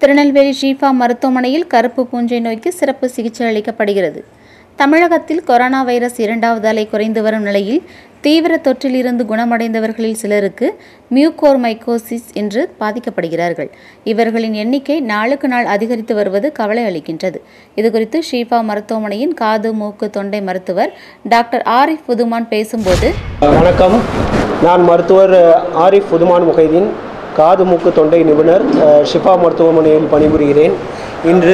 திருநெல்வேலி ஷீஃபா மருத்துவமனையில் கருப்பு பூஞ்சை நோய்க்கு சிறப்பு சிகிச்சை அளிக்கப்படுகிறது தமிழகத்தில் கொரோனா வைரஸ் இரண்டாவது அலை குறைந்து வரும் நிலையில் தீவிர தொற்றிலிருந்து குணமடைந்தவர்களில் சிலருக்கு மியூகோர் மைக்கோசிஸ் என்று பாதிக்கப்படுகிறார்கள் இவர்களின் எண்ணிக்கை நாளுக்கு நாள் அதிகரித்து வருவது கவலை அளிக்கின்றது இதுகுறித்து ஷீஃபா மருத்துவமனையின் காது மூக்கு தொண்டை மருத்துவர் டாக்டர் ஆரிஃப் புதுமான் பேசும்போது வணக்கம் நான் மருத்துவர் ஆரிஃப் உதுமான் முகைதீன் காது மூக்கு தொண்டை நிபுணர் அஹ், ஷிஃபா மருத்துவமனையில் பணிபுரிகிறேன் இன்று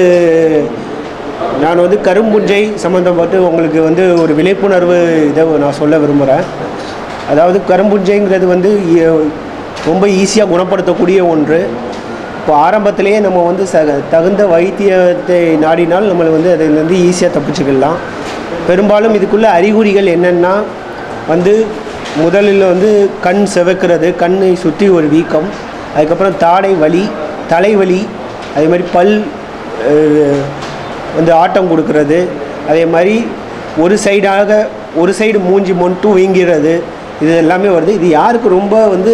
நான் வந்து கரும்புஞ்சை சம்மந்தப்பட்டு உங்களுக்கு வந்து ஒரு விழிப்புணர்வு இதை நான் சொல்ல விரும்புகிறேன் அதாவது கரும்புஞ்சைங்கிறது வந்து இ- ரொம்ப ஈஸியாக குணப்படுத்தக்கூடிய ஒன்று இப்போ ஆரம்பத்திலேயே நம்ம வந்து ச தகுந்த வைத்தியத்தை நாடினால் நம்மளை வந்து அதிலிருந்து ஈஸியாக தப்பிச்சுக்கலாம் பெரும்பாலும் இதுக்குள்ள அறிகுறிகள் என்னென்னா வந்து முதலில் வந்து கண் சிவக்கிறது கண்ணை சுற்றி ஒரு வீக்கம் அதுக்கப்புறம் தாடை வலி தலைவலி அதே மாதிரி பல் அஹ், வந்து ஆட்டம் கொடுக்கறது அதே மாதிரி ஒரு சைடாக ஒரு சைடு மூஞ்சி மட்டும் வீங்கிறது இது எல்லாமே வருது இது யாருக்கு ரொம்ப வந்து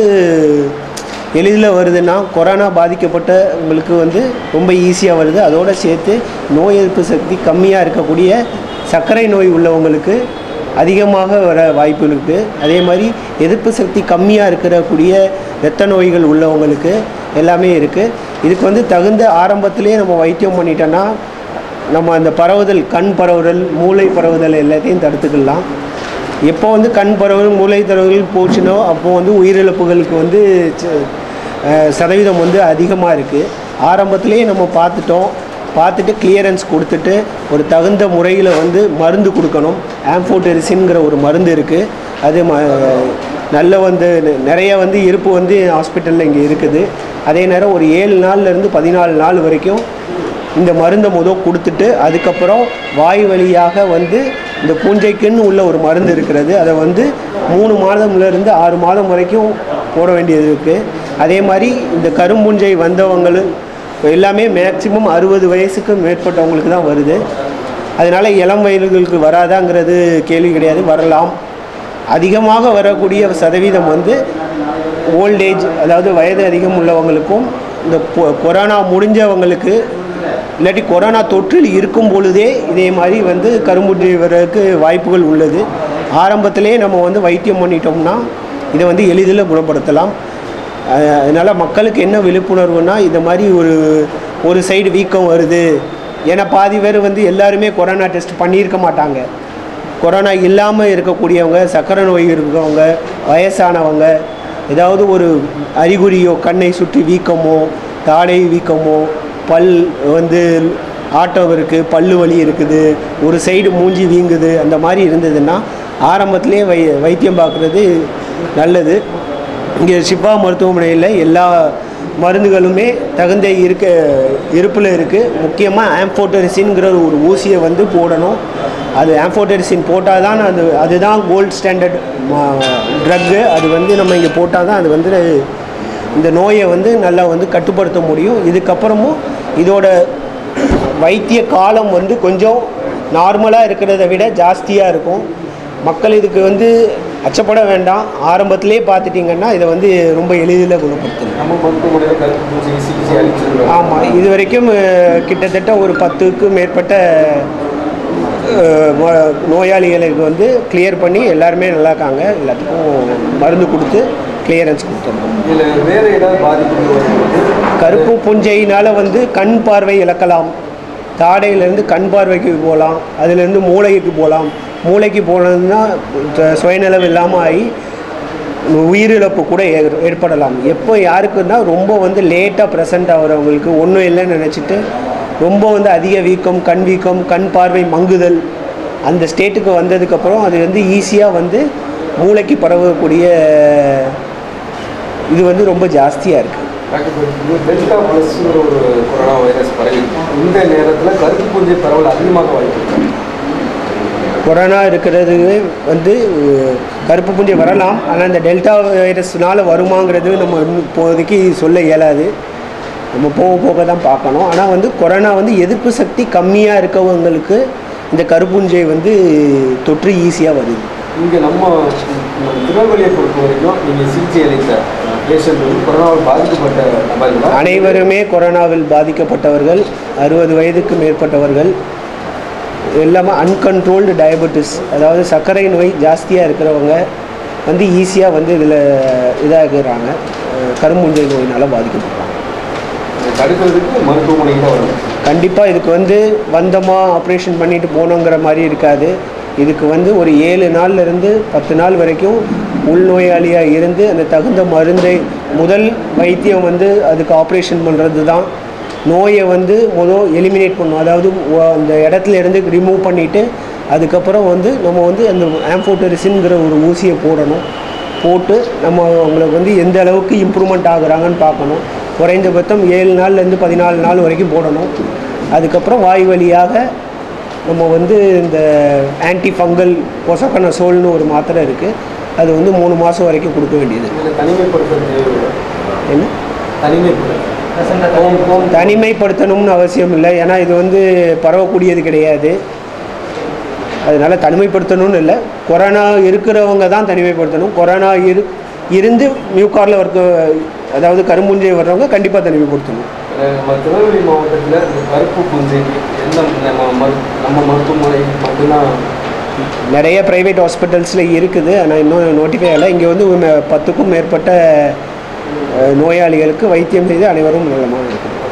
எளிதில் வருதுன்னா கொரோனா பாதிக்கப்பட்டவங்களுக்கு வந்து ரொம்ப ஈஸியாக வருது அதோடு சேர்த்து நோய் எதிர்ப்பு சக்தி கம்மியாக இருக்கக்கூடிய சர்க்கரை நோய் உள்ளவங்களுக்கு அதிகமாக வர வாய்ப்பு இருக்குது அதே மாதிரி எதிர்ப்பு சக்தி கம்மியாக இருக்கக்கூடிய இரத்த நோய்கள் உள்ளவங்களுக்கு எல்லாமே இருக்குது இதுக்கு வந்து தகுந்த ஆரம்பத்திலே நம்ம வைத்தியம் பண்ணிட்டோன்னா நம்ம அந்த பரவுதல் கண் பரவுதல் மூளை பரவுதல் எல்லாத்தையும் தடுத்துக்கலாம் எப்போ வந்து கண் பரவல் மூளை தரவுகள் போச்சுனோ அப்போ வந்து உயிரிழப்புகளுக்கு வந்து ச- அஹ் சதவீதம் வந்து அதிகமாக இருக்குது ஆரம்பத்திலேயே நம்ம பார்த்துட்டோம் பார்த்துட்டு கிளியரன்ஸ் கொடுத்துட்டு ஒரு தகுந்த முறையில் வந்து மருந்து கொடுக்கணும் ஆம்ஃபோடெரிசின்ங்கிற ஒரு மருந்து இருக்குது அது ம நல்ல வந்து நெ- நிறைய வந்து இருப்பு வந்து ஹாஸ்பிட்டலில் இங்கே இருக்குது அதே நேரம் ஒரு ஏழு நாள்லேருந்து பதினாலு நாள் வரைக்கும் இந்த மருந்தை முதல் கொடுத்துட்டு அதுக்கப்புறம் வாய் வழியாக வந்து இந்த பூஞ்சைக்குன்னு உள்ள ஒரு மருந்து இருக்கிறது அதை வந்து மூணு மாதம்லேருந்து ஆறு மாதம் வரைக்கும் போட வேண்டியது இருக்குது அதே மாதிரி இந்த கரும்பூஞ்சை வந்தவங்களும் எல்லாமே மேக்சிமம் அறுபது வயசுக்கு மேற்பட்டவங்களுக்கு தான் வருது அதனால் இளம் வயதுகளுக்கு வராதாங்கிறது கேள்வி கிடையாது வரலாம் அதிகமாக வரக்கூடிய சதவீதம் வந்து ஓல்டேஜ் அதாவது வயது அதிகம் உள்ளவங்களுக்கும் இந்த கொ- கொரோனா முடிஞ்சவங்களுக்கு இல்லாட்டி கொரோனா தொற்றில் இருக்கும் பொழுதே இதே மாதிரி வந்து கரும்புற்றி வர்றதுக்கு வாய்ப்புகள் உள்ளது ஆரம்பத்திலே நம்ம வந்து வைத்தியம் பண்ணிட்டோம்னா இதை வந்து எளிதில் குணப்படுத்தலாம் அஹ் அதனால மக்களுக்கு என்ன விழிப்புணர்வுனா இந்த மாதிரி ஒரு ஒரு சைடு வீக்கம் வருது ஏன்னா பாதி பேர் வந்து எல்லாருமே கொரோனா டெஸ்ட் பண்ணியிருக்க மாட்டாங்க கொரோனா இல்லாமல் இருக்கக்கூடியவங்க சர்க்கரை நோய் இருக்கவங்க வயசானவங்க ஏதாவது ஒரு அறிகுறியோ கண்ணை சுற்றி வீக்கமோ தாடை வீக்கமோ பல் வந்து ஆட்டம் இருக்குது பல்லு வலி இருக்குது ஒரு சைடு மூஞ்சி வீங்குது அந்த மாதிரி இருந்ததுன்னா ஆரம்பத்திலே வை வைத்தியம் பார்க்குறது நல்லது இங்கே ஷிஃபா மருத்துவமனையில் எல்லா மருந்துகளுமே தகுந்த இருக்க இருப்பில் இருக்குது முக்கியமாக ஆம்ஃபோட்டரிசின்ங்கிற ஒரு ஊசியை வந்து போடணும் அது ஆம்ஃபோட்டரிசின் போட்டால் தான் அது அதுதான் கோல்ட் ஸ்டாண்டர்ட் ட்ரக்கு அது வந்து நம்ம இங்கே போட்டால் தான் அது வந்து இந்த நோயை வந்து நல்லா வந்து கட்டுப்படுத்த முடியும் இதுக்கப்புறமும் இதோட வைத்திய காலம் வந்து கொஞ்சம் நார்மலாக இருக்கிறத விட ஜாஸ்தியாக இருக்கும் மக்கள் இதுக்கு வந்து அச்சப்பட வேண்டாம் ஆரம்பத்திலே பார்த்துட்டிங்கன்னா இதை வந்து ரொம்ப எளிதில் குணப்படுத்தலாம் நம்ம மருத்துவமனையில் கருப்பு பூச்சி சிகிச்சை அளிச்சிருக்கோம் ஆமாம் இது வரைக்கும் அஹ், கிட்டத்தட்ட ஒரு பத்துக்கும் மேற்பட்ட அஹ், ம- நோயாளிகளுக்கு வந்து கிளியர் பண்ணி எல்லாருமே நல்லா இருக்காங்க எல்லாத்துக்கும் மருந்து கொடுத்து கிளியரன்ஸ் கொடுத்துருக்கோம் இதில் வேறு ஏதாவது பாதிப்புகள் வரும்போது கருப்பு புஞ்சையினால் வந்து கண் பார்வை இழக்கலாம் தாடையிலேருந்து கண் பார்வைக்கு போகலாம் அதுலேருந்து மூளைக்கு போகலாம் மூளைக்கு போனதுன்னா த- சுயநலம் இல்லாமல் ஆகி உயிரிழப்பு கூட ஏ- ஏற்படலாம் எப்போ யாருக்குன்னா ரொம்ப வந்து லேட்டாக ப்ரெசண்ட் ஆகிறவங்களுக்கு ஒன்றும் இல்லைன்னு நினச்சிட்டு ரொம்ப வந்து அதிக வீக்கம் கண் வீக்கம் கண் பார்வை மங்குதல் அந்த ஸ்டேட்டுக்கு வந்ததுக்கப்புறம் அது வந்து ஈஸியாக வந்து மூளைக்கு பரவக்கூடிய இது வந்து ரொம்ப ஜாஸ்தியாக இருக்குது டாக்டர் இது டெல்டா ப்ளஸ்ங்கிற ஒரு கொரோனா வைரஸ் பரவி இந்த நேரத்தில் கருப்பு பூஞ்சை பரவல் அதிகமாக வாய்ப்பு இருக்கு. கொரோனா இருக்கிறது வந்து அஹ், கருப்பு பூஞ்சை வரலாம் ஆனால் இந்த டெல்டா வைரஸ்னால வருமாங்கிறது நம்ம இன்னும் இப்போதைக்கு சொல்ல இயலாது நம்ம போக போக தான் பார்க்கணும் ஆனால் வந்து கொரோனா வந்து எதிர்ப்பு சக்தி கம்மியாக இருக்கவங்களுக்கு இந்த கருப்புஞ்சை வந்து தொற்று ஈஸியாக வருது இங்கே நம்ம நம்ம திருநெல்வேலியை பொறுத்த வரைக்கும் நீங்கள் சிகிச்சை அளித்த பேஷண்ட் வந்து கொரோனாவால் பாதிக்கப்பட்ட நபர்களா அனைவருமே கொரோனாவில் பாதிக்கப்பட்டவர்கள் அறுபது வயதுக்கு மேற்பட்டவர்கள் எல்லாமே அன்கண்ட்ரோல்டு டயபெட்டிஸ் அதாவது சர்க்கரை நோய் ஜாஸ்தியாக இருக்கிறவங்க வந்து ஈஸியாக வந்து இதில் இதாகிறாங்க அஹ் கரும்புஞ்சை நோயினால் பாதிக்கப்படுறாங்க இதை தடுக்கிறதுக்கு மருத்துவமனைக்கு தான் வரணும் கண்டிப்பாக இதுக்கு வந்து வந்தோமா ஆப்ரேஷன் பண்ணிட்டு போனோங்கிற மாதிரி இருக்காது இதுக்கு வந்து ஒரு ஏழு நாள்ல இருந்து பத்து நாள் வரைக்கும் உள்நோயாளியாக இருந்து அந்த தகுந்த மருந்தை முதல் வைத்தியம் வந்து அதுக்கு ஆப்ரேஷன் பண்ணுறது தான் நோயை வந்து முதல் எலிமினேட் பண்ணும் அதாவது ஒ- அந்த இடத்துல இருந்து ரிமூவ் பண்ணிவிட்டு அதுக்கப்புறம் வந்து நம்ம வந்து அந்த ஆம்ஃபோட்டரிசின்ங்கிற ஒரு ஊசியை போடணும் போட்டு நம்ம அவங்களுக்கு வந்து எந்த அளவுக்கு இம்ப்ரூவ்மெண்ட் ஆகுறாங்கன்னு பார்க்கணும் குறைந்தபட்சம் ஏழு நாள்லேருந்து பதினாலு நாள் வரைக்கும் போடணும் அதுக்கப்புறம் வாய் வழியாக நம்ம வந்து இந்த ஆன்டி ஃபங்கல் பொசக்கனசோல்னு ஒரு மாத்திரை இருக்குது அது வந்து மூணு மாதம் வரைக்கும் கொடுக்க வேண்டியது இதில் தனிமைப்படுத்துறது தேவையில்லை என்ன தனிமைப்படுத்த ஹோம் ஹோம் தனிமைப்படுத்தணும்னு அவசியம் இல்லை ஏன்னா இது வந்து பரவக்கூடியது கிடையாது அதனால் தனிமைப்படுத்தணும்னு இல்லை கொரோனா இருக்கிறவங்க தான் தனிமைப்படுத்தணும் கொரோனா இரு இருந்து மியூகாரில் இருக்க அதாவது கரும்புஞ்சை வர்றவங்க கண்டிப்பாக தனிமைப்படுத்தணும் அஹ் நம்ம திருநெல்வேலி மாவட்டத்தில் இந்த கருப்பு பூஞ்சைக்கு எந்த நம்ம மரு நம்ம மருத்துவமனை மட்டும்தான் நிறைய ப்ரைவேட் ஹாஸ்பிட்டல்ஸில் இருக்குது ஆனால் இன்னும் நோட்டிஃபை ஆகலை இங்கே வந்து ம- பத்துக்கும் மேற்பட்ட அஹ், நோயாளிகளுக்கு வைத்தியம் செய்து அனைவரும் நலமாக இருக்குது